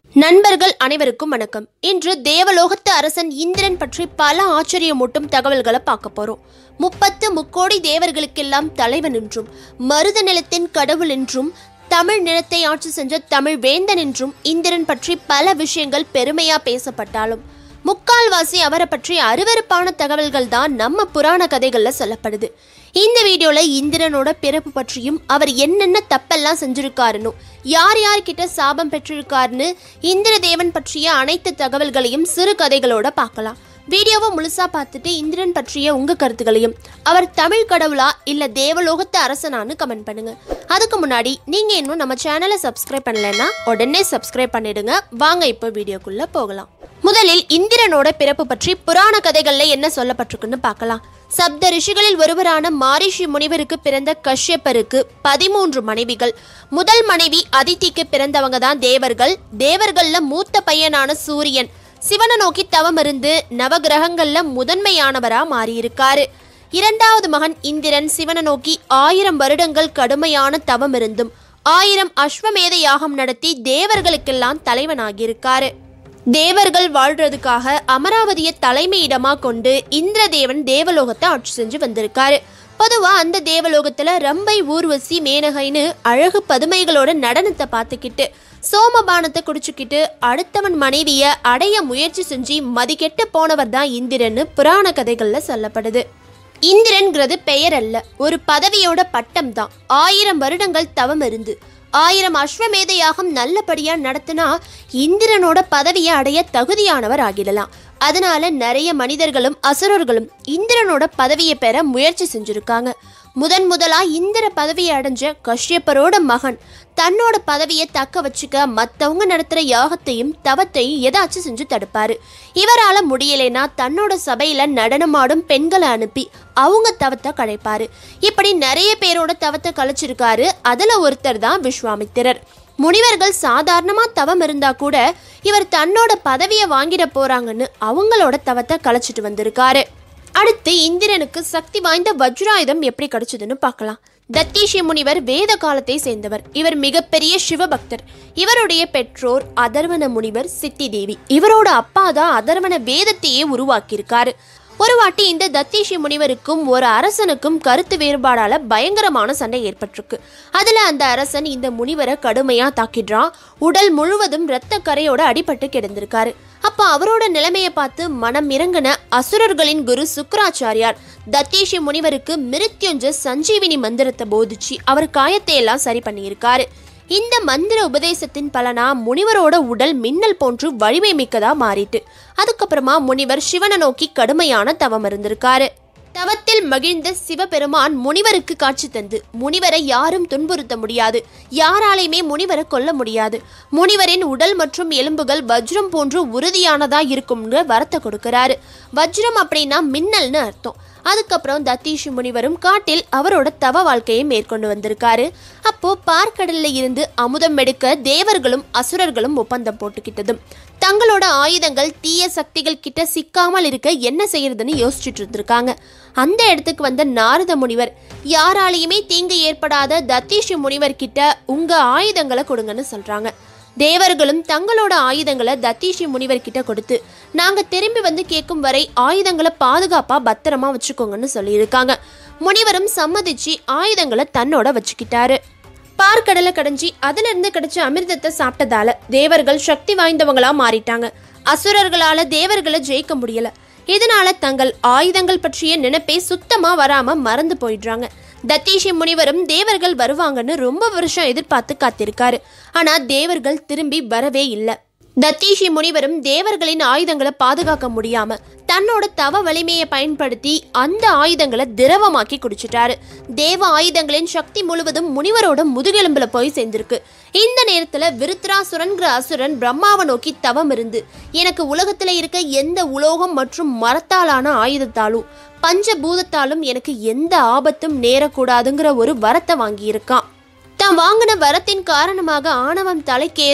நண்பர்கள் அனைவருக்கும் வணக்கம் இன்று தேவலோகத்து அரசன் இந்திரன் பற்றி பல ஆச்சரியமூட்டும் தகவல்களை பார்க்க போறோம் முப்பத்து முக்கோடி தேவர்களுக்கெல்லாம் தலைவன் என்றும் மருத நிலத்தின் கடவுள் என்றும் தமிழ் நிலத்தை ஆட்சி செஞ்ச தமிழ் வேந்தன் என்றும் இந்திரன் பற்றி பல விஷயங்கள் பெருமையா பேசப்பட்டாலும் முக்கால்வாசி அவரை பற்றி அருவருப்பான தகவல்கள் தான் நம்ம புராண கதைகள்ல சொல்லப்படுது இந்த வீடியோல இந்திரனோட பிறப்பு பற்றியும் அவர் என்னென்ன தப்பெல்லாம் செஞ்சிருக்காருன்னு யார் யார்கிட்ட சாபம் பெற்றிருக்காருன்னு இந்திரதேவன் பற்றிய அனைத்து தகவல்களையும் சிறு கதைகளோட பார்க்கலாம் வீடியோவை முழுசா பார்த்துட்டு இந்திரன் பற்றிய உங்க கருத்துக்களையும் அவர் தமிழ் கடவுளா இல்ல தேவலோகத்து அரசனான்னு கமெண்ட் பண்ணுங்க அதுக்கு முன்னாடி நீங்க இன்னும் நம்ம சேனலை சப்ஸ்கிரைப் பண்ணலைன்னா உடனே சப்ஸ்கிரைப் பண்ணிடுங்க வாங்க இப்போ வீடியோக்குள்ள போகலாம் முதலில் இந்திரனோட பிறப்பு பற்றி புராண கதைகள்ல என்ன சொல்லப்பட்டிருக்குன்னு பார்க்கலாம் சப்த ரிஷிகளில் ஒருவரான மாரிஷி முனிவருக்கு பிறந்த கஷ்யப்பருக்கு பதிமூன்று மனைவிகள் முதல் மனைவி அதித்திக்கு பிறந்தவங்க தான் தேவர்கள் தேவர்கள்ல மூத்த பையனான சூரியன் சிவனை நோக்கி தவம் இருந்து நவகிரகங்கள்ல முதன்மையானவரா மாறியிருக்காரு இரண்டாவது மகன் இந்திரன் சிவனை நோக்கி ஆயிரம் வருடங்கள் கடுமையான தவம் இருந்தும் ஆயிரம் அஸ்வமேத யாகம் நடத்தி தேவர்களுக்கெல்லாம் தலைவனாகியிருக்காரு தேவர்கள் வாழ்றதுக்காக அமராவதியை தலைமையிடமா கொண்டு இந்திரதேவன் தேவலோகத்தை ஆட்சி செஞ்சு வந்திருக்காரு பொதுவா அந்த தேவலோகத்துல ரம்பை ஊர்வசி மேனகைன்னு அழகு பதுமைகளோட நடனத்தை பார்த்துக்கிட்டு சோமபானத்தை குடிச்சுக்கிட்டு அடுத்தவன் மனைவிய அடைய முயற்சி செஞ்சு மதிக்கெட்டு போனவர் தான் இந்திரன்னு புராண கதைகள்ல சொல்லப்படுது இந்திரன்கிறது பெயர் அல்ல ஒரு பதவியோட பட்டம் தான் ஆயிரம் வருடங்கள் தவம் இருந்து ஆயிரம் அஸ்வமேத யாகம் நல்லபடியா நடத்தினா இந்திரனோட பதவியை அடைய தகுதியானவர் ஆகிடலாம் அதனால நிறைய மனிதர்களும் அசுரர்களும் இந்திரனோட பதவியை பெற முயற்சி செஞ்சிருக்காங்க முதன் முதலா இந்திர பதவியை அடைஞ்ச கஷ்யப்பரோட மகன் தன்னோட பதவியை தக்க வச்சுக்க மத்தவங்க நடத்துற யாகத்தையும் தவத்தையும் ஏதாச்சும் செஞ்சு தடுப்பாரு இவரால முடியலைன்னா தன்னோட சபையில நடனமாடும் பெண்களை அனுப்பி அவங்க தவத்தை கழைப்பாரு இப்படி நிறைய பேரோட தவத்தை கழிச்சிருக்காரு அதுல ஒருத்தர் தான் விஸ்வாமித்திரர் முனிவர்கள் சாதாரணமா தவம் இருந்தா கூட இவர் தன்னோட பதவியை வாங்கிட போறாங்கன்னு அவங்களோட தவத்தை கலைச்சிட்டு வந்திருக்காரு அடுத்து இந்திரனுக்கு சக்தி வாய்ந்த வஜ்ராயுதம் எப்படி கிடைச்சதுன்னு பார்க்கலாம் தத்தீஷி முனிவர் வேத காலத்தை சேர்ந்தவர் இவர் மிகப்பெரிய சிவபக்தர் இவருடைய பெற்றோர் அதர்வன முனிவர் சித்தி தேவி இவரோட அப்பா தான் அதர்வன வேதத்தையே உருவாக்கியிருக்காரு ஒரு வாட்டி இந்த தத்தீஷி முனிவருக்கும் ஒரு அரசனுக்கும் கருத்து வேறுபாடால பயங்கரமான சண்டை ஏற்பட்டிருக்கு அதுல அந்த அரசன் இந்த முனிவரை கடுமையா தாக்கிடுறான் உடல் முழுவதும் இரத்த கரையோட அடிபட்டு கிடந்திருக்காரு அப்ப அவரோட நிலைமையை பார்த்து மனம் இறங்கின அசுரர்களின் குரு சுக்கராச்சாரியார் தத்தீஷி முனிவருக்கு மிருத்யுஞ்ச சஞ்சீவினி மந்திரத்தை போதிச்சு அவர் காயத்தை எல்லாம் சரி பண்ணியிருக்காரு இந்த மந்திர உபதேசத்தின் பலனா முனிவரோட உடல் மின்னல் போன்று வலிமை மிக்கதா மாறிட்டு அதுக்கப்புறமா முனிவர் சிவனை நோக்கி கடுமையான தவம் இருந்திருக்காரு தவத்தில் மகிழ்ந்த சிவபெருமான் முனிவருக்கு காட்சி தந்து முனிவரை யாரும் துன்புறுத்த முடியாது யாராலையுமே முனிவரை கொல்ல முடியாது முனிவரின் உடல் மற்றும் எலும்புகள் வஜ்ரம் போன்று உறுதியானதா இருக்கும்னு வரத்தை கொடுக்கறாரு வஜ்ரம் அப்படின்னா மின்னல்னு அர்த்தம் அதுக்கப்புறம் தத்தீஷி முனிவரும் காட்டில் அவரோட தவ வாழ்க்கையை மேற்கொண்டு வந்திருக்காரு அப்போ பார்க்கடல்ல இருந்து அமுதம் எடுக்க தேவர்களும் அசுரர்களும் ஒப்பந்தம் போட்டுக்கிட்டதும் தங்களோட ஆயுதங்கள் தீய சக்திகள் கிட்ட சிக்காமல் இருக்க என்ன செய்யறதுன்னு யோசிச்சுட்டு இருந்திருக்காங்க அந்த இடத்துக்கு வந்த நாரத முனிவர் யாராலையுமே தீங்கு ஏற்படாத தத்தீஷி முனிவர் கிட்ட உங்க ஆயுதங்களை கொடுங்கன்னு சொல்றாங்க தேவர்களும் தங்களோட ஆயுதங்களை தத்தீஷி முனிவர் கிட்ட கொடுத்து நாங்க திரும்பி வந்து கேட்கும் வரை ஆயுதங்களை பாதுகாப்பா பத்திரமா வச்சுக்கோங்கன்னு சொல்லியிருக்காங்க முனிவரும் சம்மதிச்சு ஆயுதங்களை தன்னோட வச்சுக்கிட்டாரு பார்க்கடலை கடைஞ்சி அதுல இருந்து கிடைச்ச அமிர்தத்தை சாப்பிட்டதால தேவர்கள் சக்தி வாய்ந்தவங்களா மாறிட்டாங்க அசுரர்களால தேவர்களை ஜெயிக்க முடியல இதனால தங்கள் ஆயுதங்கள் பற்றிய நினைப்பே சுத்தமா வராம மறந்து போயிடுறாங்க தத்தீஷி முனிவரும் தேவர்கள் வருவாங்கன்னு ரொம்ப வருஷம் எதிர்பார்த்து காத்திருக்காரு ஆனா தேவர்கள் திரும்பி வரவே இல்லை தத்தீஷி முனிவரும் தேவர்களின் ஆயுதங்களை பாதுகாக்க முடியாம தன்னோட தவ வலிமையை பயன்படுத்தி அந்த ஆயுதங்களை திரவமாக்கி குடிச்சிட்டாரு தேவ ஆயுதங்களின் சக்தி முழுவதும் முனிவரோட முதுகெலும்புல போய் சேர்ந்திருக்கு இந்த நேரத்துல விருத்ராசுரன்கிற அசுரன் பிரம்மாவை நோக்கி தவம் இருந்து எனக்கு உலகத்துல இருக்க எந்த உலோகம் மற்றும் மரத்தாலான ஆயுதத்தாலும் பஞ்சபூதத்தாலும் எனக்கு எந்த ஆபத்தும் நேரக்கூடாதுங்கிற ஒரு வரத்தை வாங்கியிருக்கான் தான் வாங்கின வரத்தின் காரணமாக ஆணவம் தலைக்கேற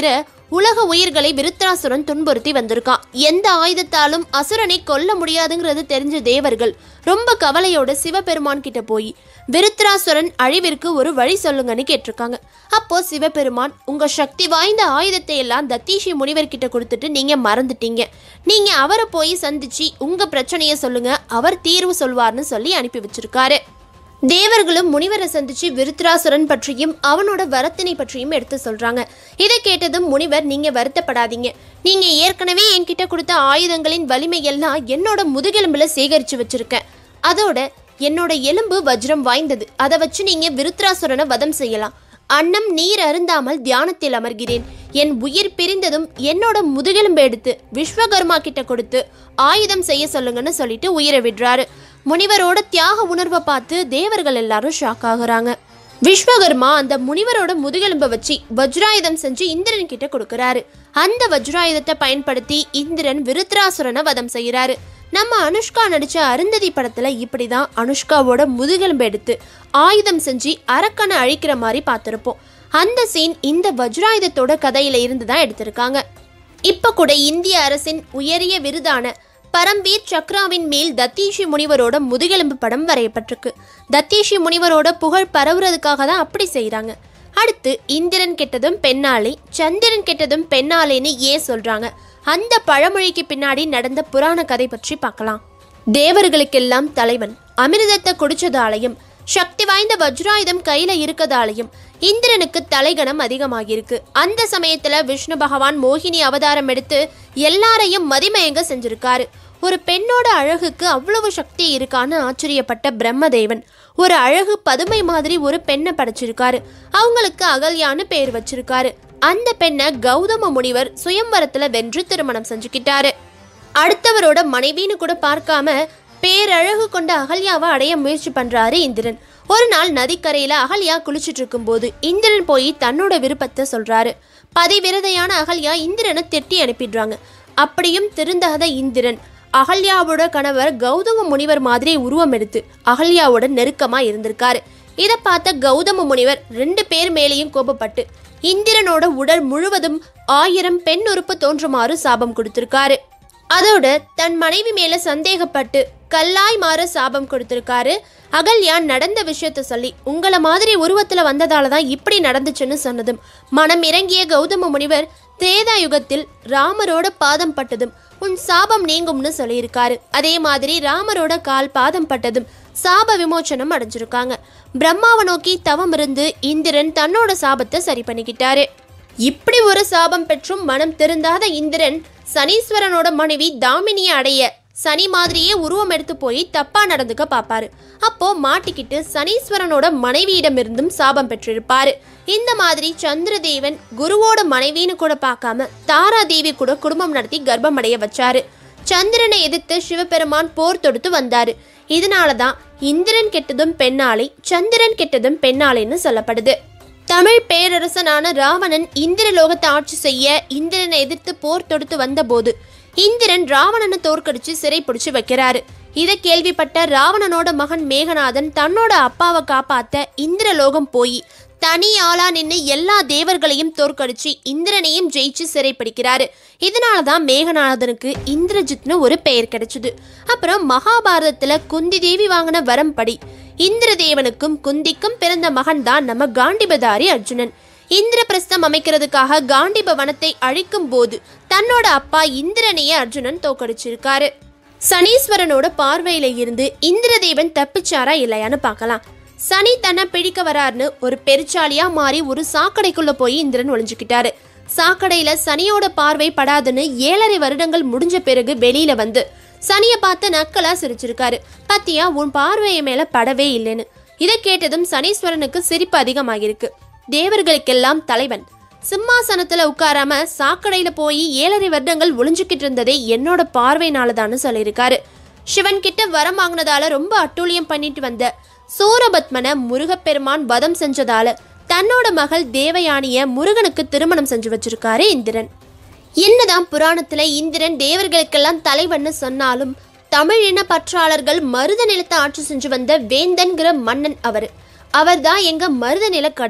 உலக உயிர்களை விருத்ராசுரன் துன்புறுத்தி வந்திருக்கான் எந்த ஆயுதத்தாலும் அசுரனை கொல்ல முடியாதுங்கிறது தெரிஞ்ச தேவர்கள் ரொம்ப கவலையோட சிவபெருமான் கிட்ட போய் விருத்ராசுரன் அழிவிற்கு ஒரு வழி சொல்லுங்கன்னு கேட்டிருக்காங்க அப்போ சிவபெருமான் உங்க சக்தி வாய்ந்த ஆயுதத்தை எல்லாம் தத்தீஷி முனிவர் கிட்ட கொடுத்துட்டு நீங்க மறந்துட்டீங்க நீங்க அவரை போய் சந்திச்சு உங்க பிரச்சனையை சொல்லுங்க அவர் தீர்வு சொல்வார்னு சொல்லி அனுப்பி வச்சிருக்காரு தேவர்களும் முனிவரை சந்திச்சு விருத்ராசுரன் பற்றியும் அவனோட வரத்தினை பற்றியும் எடுத்து சொல்றாங்க இதை கேட்டதும் முனிவர் நீங்க வருத்தப்படாதீங்க நீங்க ஏற்கனவே என்கிட்ட கொடுத்த ஆயுதங்களின் வலிமை எல்லாம் என்னோட முதுகெலும்புல சேகரிச்சு வச்சிருக்கேன் அதோட என்னோட எலும்பு வஜ்ரம் வாய்ந்தது அதை வச்சு நீங்க விருத்ராசுரனை வதம் செய்யலாம் அன்னம் நீர் அருந்தாமல் தியானத்தில் அமர்கிறேன் என் உயிர் பிரிந்ததும் என்னோட முதுகெலும்பு எடுத்து விஸ்வகர்மா கிட்ட கொடுத்து ஆயுதம் செய்ய சொல்லுங்கன்னு சொல்லிட்டு உயிரை விடுறாரு முனிவரோட தியாக உணர்வை பார்த்து தேவர்கள் எல்லாரும் ஷாக் ஆகுறாங்க விஸ்வகர்மா அந்த முனிவரோட முதுகெலும்பை வச்சு வஜ்ராயுதம் செஞ்சு இந்திரன் கிட்ட கொடுக்கறாரு அந்த வஜ்ராயுதத்தை பயன்படுத்தி இந்திரன் விருத்ராசுரனை வதம் செய்யறாரு நம்ம அனுஷ்கா நடிச்ச அருந்ததி படத்துல இப்படிதான் அனுஷ்காவோட முதுகெலும்பு எடுத்து ஆயுதம் செஞ்சு அரக்கனை அழிக்கிற மாதிரி பார்த்திருப்போம் அந்த சீன் இந்த வஜ்ராயுதத்தோட கதையில இருந்து தான் எடுத்திருக்காங்க இப்ப கூட இந்திய அரசின் உயரிய விருதான பரம்பீர் சக்ராவின் மேல் தத்தீஷி முனிவரோட முதுகெலும்பு படம் வரையப்பட்டிருக்கு தத்தீஷி முனிவரோட புகழ் பரவுறதுக்காக தான் அப்படி செய்றாங்க அடுத்து இந்திரன் கெட்டதும் பெண்ணாலே சந்திரன் கெட்டதும் பெண்ணாலேன்னு ஏன் சொல்றாங்க அந்த பழமொழிக்கு பின்னாடி நடந்த புராண கதை பற்றி பார்க்கலாம் தேவர்களுக்கெல்லாம் தலைவன் அமிர்தத்தை குடிச்சதாலையும் சக்தி வாய்ந்த வஜ்ராயுதம் கையில இருக்கதாலையும் இந்திரனுக்கு தலைகணம் அதிகமாகியிருக்கு அந்த சமயத்துல விஷ்ணு பகவான் மோகினி அவதாரம் எடுத்து எல்லாரையும் மதிமயங்க செஞ்சிருக்காரு ஒரு பெண்ணோட அழகுக்கு அவ்வளவு சக்தி இருக்கான்னு ஆச்சரியப்பட்ட பிரம்மதேவன் ஒரு அழகு பதுமை மாதிரி ஒரு பெண்ணை படைச்சிருக்காரு அவங்களுக்கு அகல்யான்னு பேர் வச்சிருக்காரு அந்த பெண்ணை கௌதம முனிவர் சுயம்வரத்துல வென்று திருமணம் செஞ்சுக்கிட்டாரு அடுத்தவரோட மனைவின்னு கூட பார்க்காம பேரழகு கொண்ட அகல்யாவை அடைய முயற்சி பண்றாரு இந்திரன் ஒரு நாள் நதிக்கரையில அகல்யா குளிச்சிட்டு இருக்கும்போது இந்திரன் போய் தன்னோட விருப்பத்தை சொல்றாரு பதிவிரதையான அகல்யா இந்திரனை திட்டி அனுப்பிடுறாங்க அப்படியும் திருந்தாத இந்திரன் அகல்யாவோட கணவர் கௌதம முனிவர் மாதிரி உருவம் எடுத்து அகல்யாவோட நெருக்கமா இருந்திருக்காரு இதை பார்த்த கௌதம முனிவர் ரெண்டு பேர் மேலேயும் கோபப்பட்டு இந்திரனோட உடல் முழுவதும் ஆயிரம் பெண் உறுப்பு தோன்றுமாறு சாபம் கொடுத்திருக்காரு அதோட தன் மனைவி மேல சந்தேகப்பட்டு கல்லாய் மாற சாபம் கொடுத்திருக்காரு அகல்யா நடந்த விஷயத்த சொல்லி உங்கள மாதிரி உருவத்துல வந்ததால தான் இப்படி நடந்துச்சுன்னு சொன்னதும் மனம் இறங்கிய கௌதம முனிவர் திரேதா யுகத்தில் ராமரோட பாதம் பட்டதும் உன் சாபம் நீங்கும்னு சொல்லியிருக்காரு அதே மாதிரி ராமரோட கால் பாதம் பட்டதும் சாப விமோச்சனம் அடைஞ்சிருக்காங்க பிரம்மாவை நோக்கி தவம் இருந்து இந்திரன் தன்னோட சாபத்தை சரி பண்ணிக்கிட்டாரு இப்படி ஒரு சாபம் பெற்றும் மனம் திருந்தாத இந்திரன் சனீஸ்வரனோட மனைவி தாமினியை அடைய சனி மாதிரியே உருவம் எடுத்து போய் தப்பா நடந்துக்க பாப்பாரு அப்போ மாட்டிக்கிட்டு சனீஸ்வரனோட மனைவியிடமிருந்தும் சாபம் பெற்றிருப்பாரு இந்த மாதிரி சந்திரதேவன் குருவோட மனைவின்னு கூட பார்க்காம தாரா தேவி கூட குடும்பம் நடத்தி கர்ப்பம் அடைய வச்சாரு சந்திரனை எதிர்த்து சிவபெருமான் போர் தொடுத்து வந்தாரு இதனால தான் இந்திரன் கெட்டதும் பெண்ணாலை சந்திரன் கெட்டதும் பெண்ணாலைன்னு சொல்லப்படுது தமிழ் பேரரசனான ராவணன் இந்திரலோகத்தை ஆட்சி செய்ய இந்திரனை எதிர்த்து போர் தொடுத்து வந்தபோது இந்திரன் ராவணனை தோற்கடிச்சு சிறை பிடிச்சு வைக்கிறாரு இதை கேள்விப்பட்ட ராவணனோட மகன் மேகநாதன் தன்னோட அப்பாவை காப்பாத்த இந்திரலோகம் போய் தனி ஆளா நின்று எல்லா தேவர்களையும் தோற்கடிச்சு இந்திரனையும் ஜெயிச்சு சிறைப்பிடிக்கிறாரு இதனால தான் மேகநாதனுக்கு இந்திரஜித்னு ஒரு பெயர் கிடைச்சது அப்புறம் மகாபாரதத்துல குந்தி தேவி வாங்கின வரம்படி இந்திரதேவனுக்கும் குந்திக்கும் பிறந்த மகன் தான் நம்ம காண்டிபதாரி அர்ஜுனன் இந்திரபிரஸ்தம் அமைக்கிறதுக்காக காண்டிப வனத்தை அழிக்கும் போது தன்னோட அப்பா இந்திரனையே அர்ஜுனன் தோக்கடிச்சிருக்காரு சனீஸ்வரனோட பார்வையில இருந்து இந்திரதேவன் தப்பிச்சாரா இல்லையான்னு பார்க்கலாம் சனி தன்னை பிடிக்க வராருன்னு ஒரு பெருச்சாலியா மாறி ஒரு சாக்கடைக்குள்ள போய் இந்திரன் ஒளிஞ்சுக்கிட்டாரு சாக்கடையில சனியோட பார்வை படாதுன்னு ஏழரை வருடங்கள் முடிஞ்ச பிறகு வெளியில வந்து சனிய பார்த்து நக்கலா சிரிச்சிருக்காரு பத்தியா உன் பார்வைய மேல படவே இல்லைன்னு இதை கேட்டதும் சனீஸ்வரனுக்கு சிரிப்பு அதிகமாகிருக்கு தேவர்களுக்கெல்லாம் தலைவன் சிம்மாசனத்துல உட்காராம சாக்கடையில போய் ஏழரை வருடங்கள் ஒளிஞ்சுக்கிட்டு இருந்ததே என்னோட பார்வையினாலதான்னு சொல்லியிருக்காரு சிவன் கிட்ட வரம் வாங்கினதால ரொம்ப அட்டூழியம் பண்ணிட்டு வந்த சூரபத்மனை முருகப்பெருமான் வதம் செஞ்சதால தன்னோட மகள் தேவயானிய முருகனுக்கு திருமணம் செஞ்சு வச்சிருக்காரு இந்திரன் என்னதான் புராணத்துல இந்திரன் தேவர்களுக்கெல்லாம் தலைவன்னு சொன்னாலும் தமிழ் இன பற்றாளர்கள் மருத நிலத்தை ஆட்சி செஞ்சு வந்த வேந்தன்கிற மன்னன் அவரு அவர்தான் எங்க மருத நில கடவுள்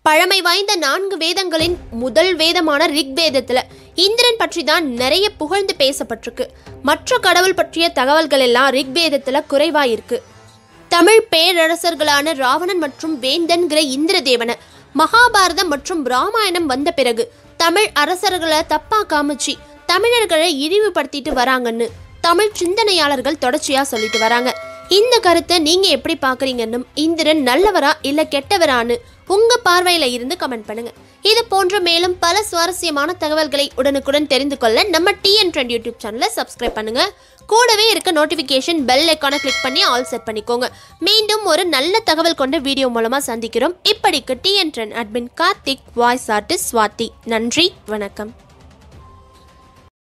பழமை வாய்ந்த நான்கு வேதங்களின் முதல் வேதமான ரிக்வேதத்துல இந்திரன் பற்றி தான் நிறைய புகழ்ந்து பேசப்பட்டிருக்கு மற்ற கடவுள் பற்றிய தகவல்கள் எல்லாம் ரிக்வேதத்துல குறைவா இருக்கு தமிழ் பேரரசர்களான ராவணன் மற்றும் வேந்தன்கிற இந்திரதேவனை மகாபாரதம் மற்றும் ராமாயணம் வந்த பிறகு தமிழ் அரசர்களை தப்பா காமிச்சு தமிழர்களை இழிவுபடுத்திட்டு வராங்கன்னு தமிழ் சிந்தனையாளர்கள் தொடர்ச்சியா சொல்லிட்டு வராங்க இந்த கருத்தை நீங்க எப்படி பாக்குறீங்கன்னு இந்திரன் நல்லவரா இல்ல கெட்டவரான்னு உங்க பார்வையில இருந்து கமெண்ட் பண்ணுங்க இது போன்ற மேலும் பல சுவாரஸ்யமான தகவல்களை உடனுக்குடன் தெரிந்து கொள்ள நம்ம டிஎன் ட்ரெண்ட் யூடியூப் சேனலை சப்ஸ்கிரைப் பண்ணுங்க கூடவே இருக்க நோட்டிஃபிகேஷன் பெல் ஐக்கானை கிளிக் பண்ணி ஆல் செட் பண்ணிக்கோங்க மீண்டும் ஒரு நல்ல தகவல் கொண்ட வீடியோ மூலமா சந்திக்கிறோம் இப்படிக்கு TN trend admin Karthik voice artist Swathi நன்றி வணக்கம்